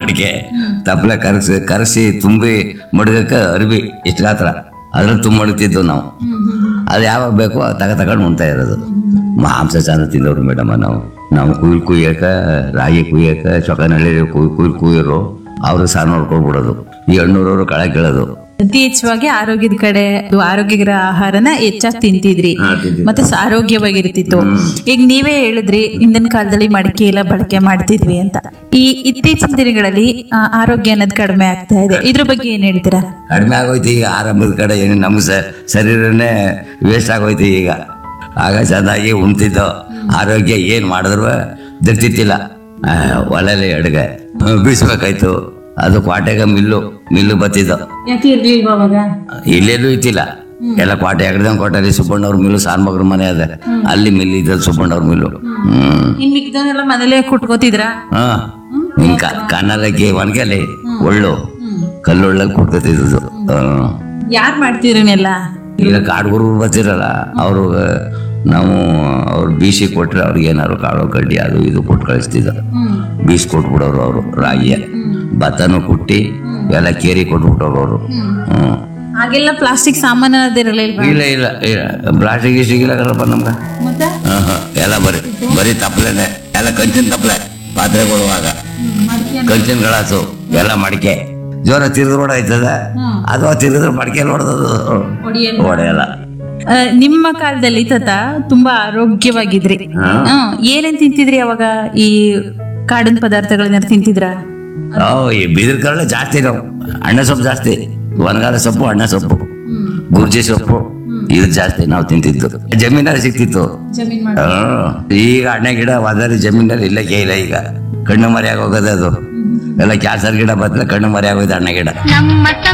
ಮಡಿಕೆ ತಪ್ಪಲೆ ಕರಗಿಸಿ ಕರಗಿಸಿ ತುಂಬಿ ಮಡ್ಗಕ್ಕ ಅರಿವಿ ಇಷ್ಟು ಗಾತ್ರ ಅದ್ರಲ್ಲಿ ತುಂಬ ಮಡಗ್ತಿದ್ವು ನಾವು ಅದು ಯಾವಾಗ ಬೇಕೋ ಅದು ತಗ ತಗೊಂಡು ಉಣ್ತಾ ಇರೋದು ಮಾಂಸ ಚಂದ ತಿಂದವ್ರು ಮೇಡಮ್ ನಾವು ನಾವು ಕುಯ್ಲ್ ಕುಯ್ಯಕ ರಾಗಿ ಕುಯ್ಯಕ ಚೊಕನಳ್ಳಿ ಕುಯ್ ಕುಯ್ಲ್ ಕುಯ್ಯೋರು ಅವರು ಸಾರು ನೋಡ್ಕೊಳ್ಬಿಡೋದು ಈ ಹಣ್ಣೂರವರು ಕಳೆ ಕೇಳೋದು ಅತಿ ಹೆಚ್ಚವಾಗಿ ಆರೋಗ್ಯದ ಕಡೆ ಇದು ಆರೋಗ್ಯಕರ ಆಹಾರನ ಹೆಚ್ಚಾಗಿ ತಿಂತಿದ್ರಿ ಹಾ, ತಿಂತಿದ್ವಿ. ಮತ್ತೆ ಸ- ಆರೋಗ್ಯವಾಗಿರ್ತಿತ್ತು ಈಗ ನೀವೇ ಹೇಳಿದ್ರಿ ಹಿಂದಿನ ಕಾಲದಲ್ಲಿ ಮಡಿಕೆ ಎಲ್ಲ ಬಳಕೆ ಮಾಡ್ತಿದ್ವಿ ಅಂತ ಈ ಇತ್ತೀಚಿನ ದಿನಗಳಲ್ಲಿ ಆ, ಆರೋಗ್ಯ ಅನ್ನೋದು ಕಡಿಮೆ ಆಗ್ತಾ ಇದೆ ಇದ್ರ ಬಗ್ಗೆ ಏನ್ ಹೇಳ್ತೀರಾ ಕಡಿಮೆ ಆಗೋಯ್ತು ಈಗ ಆರಂಭದ ಕಡೆ ಏನು ನಮ್ಮ ಸ ಶರೀರನೇ ವೇಸ್ಟ್ ಆಗೋಯ್ತು ಈಗ ಆಗ ಚೆನ್ನಾಗಿ ಉಣ್ತಿದ್ದೋ ಆರೋಗ್ಯ ಏನು ಮಾಡಿದ್ರು ದಿರ್ತಿತ್ತಿಲ್ಲ ಆ, ಒಲೆಲಿ ಅಡುಗೆ ಬೀಸ್ಬೇಕಾಯ್ತು ಅದು ಕ್ವಾಟೆಗೆ ಮಿಲ್ಲು ಮಿಲ್ಲು ಬತ್ತಿದ್ದು ಯಾಕೆ ಇರ್ಲಿಲ್ವಾ ಅವಾಗ ಇಲ್ಲೆಲ್ಲೂ ಇತ್ತಿಲ್ಲ ಎಲ್ಲ ಕ್ವಾಟೆ ಎಗಡ್ದಂಗೆ ಕೋಟೆಯಲ್ಲಿ ಸುಬ್ಬಣ್ಣವ್ರ ಮಿಲ್ಲು ಸಾನ್ಮಗ್ರ ಮನೆ ಅದ ಅಲ್ಲಿ ಮಿಲ್ ಇದ್ದದ್ದು ಸುಬ್ಬಣ್ಣವ್ರ ಮಿಲ್ಲು ಹ್ಮ್ ಇನ್ ಮಿಕ್ದವನ್ನೆಲ್ಲ ಮನೇಲೆ ಕುಟ್ಕೋತಿದ್ರ ಹಾ ನಿನ್ ಕನ್ನಲಕ್ಕೆ ಒಣಗಲಿ ಒಳ್ಳು ಕಲ್ಲೊಳ್ಳಲ್ಲಿ ಕುಡ್ಕೊತಿದ್ದು ಹ್ಮ್ ಯಾರ್ ಮಾಡ್ತಿದ್ರನೆಲ್ಲ ಈಗ ಕಾಡ್ಗುರು ಬರ್ತಿರಲ್ಲ ಅವರು ನಾವು ಅವ್ರು ಬೀಸಿ ಕೊಟ್ರೆ ಅವ್ರಿಗೆ ಏನಾದ್ರು ಕಾಳು ಕಡ್ಡಿ ಅದು ಇದು ಕೊಟ್ಟು ಕಳಿಸ್ತಿದ್ದ ಬೀಸಿ ಕೊಟ್ಬಿಡೋರು ಅವರು ರಾಗಿಯ ಭತ್ತನೂ ಕುಟ್ಟಿ ಎಲ್ಲ ಕೇರಿ ಕೊಟ್ಬಿಟ್ಟವ್ರು ಅವರು ಹ್ಮ್ ಹಾಗೆಲ್ಲ ಪ್ಲಾಸ್ಟಿಕ್ ಸಾಮಾನು ಅದಿರಲಿಲ್ವಾ ಇಲ್ಲ ಇಲ್ಲ ಇಲ್ಲ ಪ್ಲಾಸ್ಟಿಕ್ ಗಿಸ್ಟಿಕ್ ಇಲ್ಲ ಕಣಪ್ಪ ನಮ್ಗೆ ಮತ್ತೆ ಹ್ಮ್, ಹ್ಮ್. ಎಲ್ಲ ಬರೀ ಬರೀ ತಪ್ಪಲೆನೆ ಎಲ್ಲ ಕಂಚಿನ ತಪ್ಪಲೆ ಪಾತ್ರೆಗೊಳ್ಳುವಾಗ ಕಂಚಿನ ಗಳಾಸು ಎಲ್ಲ ಮಡಿಕೆ ಜೋರ ತಿರುಗಿ ರೋಡ್ ಆಯ್ತದ ಅಥವಾ ತಿರುಗಿದ್ರೆ ಮಡಿಕೆ ಹೊಡೆದದು ಹೊಡೆಯಲ್ಲ ಆ, ನಿಮ್ಮ ಕಾಲದಲ್ಲಿ ತಾತ ತುಂಬಾ ಆರೋಗ್ಯವಾಗಿದ್ರಿ ಹಾ. ಹ್ಮ್. ಏನೇನ್ ತಿಂತಿದ್ರಿ ಅವಾಗ ಈ ಕಾಡಿನ ಪದಾರ್ಥಗಳನ್ನ ತಿಂತಿದ್ರ ಓ ಈ ಬಿದಿರು ಕರಳೆ ಜಾಸ್ತಿ ನಾವು ಅಣ್ಣ ಸೊಪ್ಪು ಜಾಸ್ತಿ ಒಣಗಾಲ ಸೊಪ್ಪು ಅಣ್ಣ ಸೊಪ್ಪು ಗುರ್ಜಿ ಸೊಪ್ಪು ಇದು ಜಾಸ್ತಿ ನಾವು ತಿಂತಿದ್ದು ಜಮೀನಲ್ಲಿ ಸಿಕ್ತಿತ್ತು ಹ್ಮ್. ಈಗ ಅಣ್ಣ ಗಿಡ ಹೋದಲ್ಲಿ ಜಮೀನಲ್ಲಿ ಇಲ್ಲಕ್ಕೆ ಇಲ್ಲ ಈಗ ಕಣ್ಣು ಮರಿ ಆಗೋಗದೆ ಅದು ಎಲ್ಲ ಕ್ಯಾನ್ಸರ್ ಗಿಡ ಬತ್ತಲೆ ಕಣ್ಣು ಮರಿ ಆಗೋಯ್ತು ಅಣ್ಣ ಗಿಡ ನಮ್ಮ